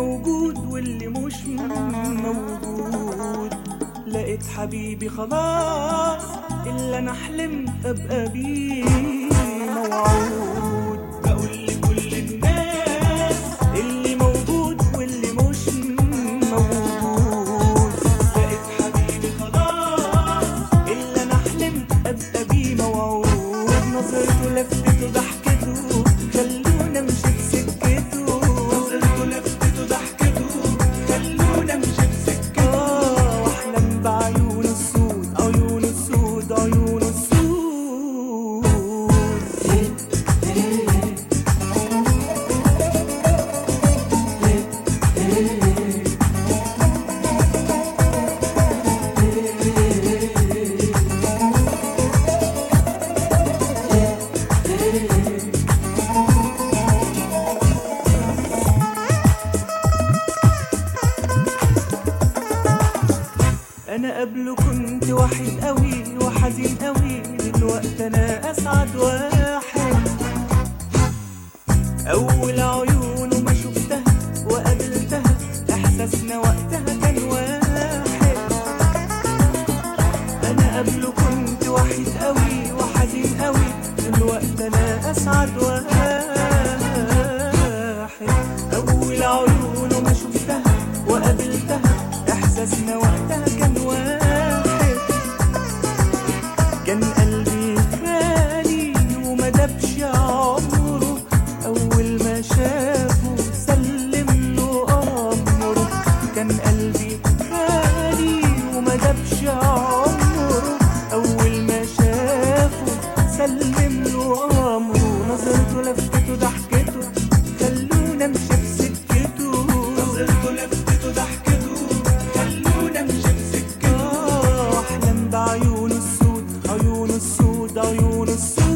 موجود واللي مش موجود لقيت حبيبي خلاص اللي انا حلمت ابقى بيه موعود بقول لكل الناس اللي موجود واللي مش موجود لقيت حبيبي خلاص اللي انا حلمت ابقى بيه موعود نظرته لفتته ضحكته خلونا امشي بسكته نظرته لفتته ضحكته خلونا امشي بسكته واحلم بعيونه السود عيونه السود عيونه السود انا قبله كنت وحيد قوي وحزين قوي دلوقتي انا اسعد واحد اول عيونه ما شفتها وقابلتها احساسنا وقتها كان واحد انا قبله كنت وحيد قوي وحزين قوي دلوقتي انا اسعد واحد اول عيونه ما شفتها وقابلتها احساسنا وقتها كان واحد كان قلبي خالي وما دبش عمره اول ما شافه سلم له امره كان قلبي خالي وما دبش عمره اول ما شافه سلم له امره نظرته لفتته ضحكته خلونا امشي بسكته نظرته لفتته ضحكته خلونا امشي بسكته احلم بعيونه السود عيونه السود عيونه السود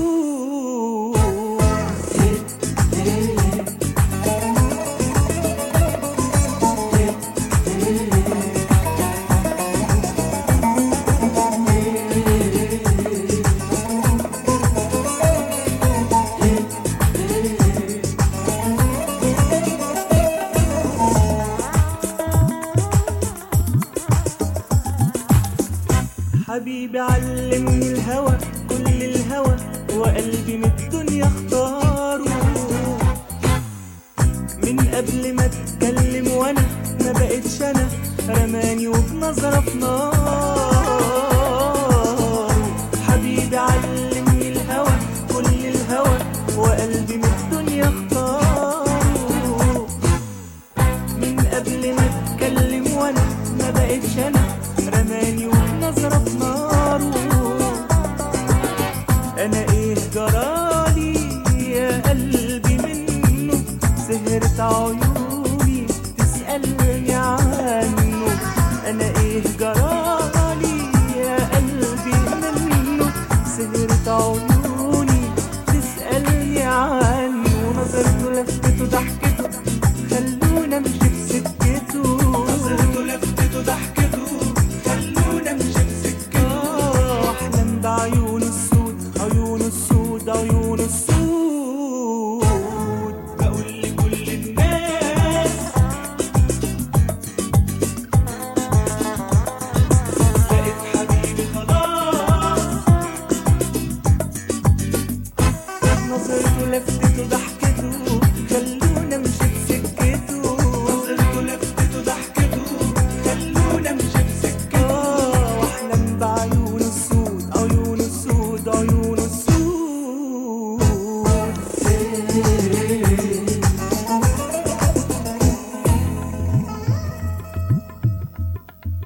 حبيبي علمني الهوى كل الهوى وقلبي من الدنيا اختاره من قبل ما اتكلم وانا ما بقتش انا رماني وبنظرة في نار حبيبي علمني الهوى كل الهوى وقلبي من الدنيا اختاره من قبل ما اتكلم وانا ما بقتش انا رماني وبنظرة في ناره انا ايه جرالي يا قلبي منه سهرت عيوني تسألني عنه انا ايه جرالي يا قلبي منه سهرت عيوني تسألني عنه نظرته لفتته ضحكته خلونا امشي بسكته نظرته لفتته ضحكته خلونا امشي بسكته احلم بعيونه السود عيونه السود عيونه السود بقول لكل الناس لقيت حبيبي خلاص نظرته لفتته ضحكته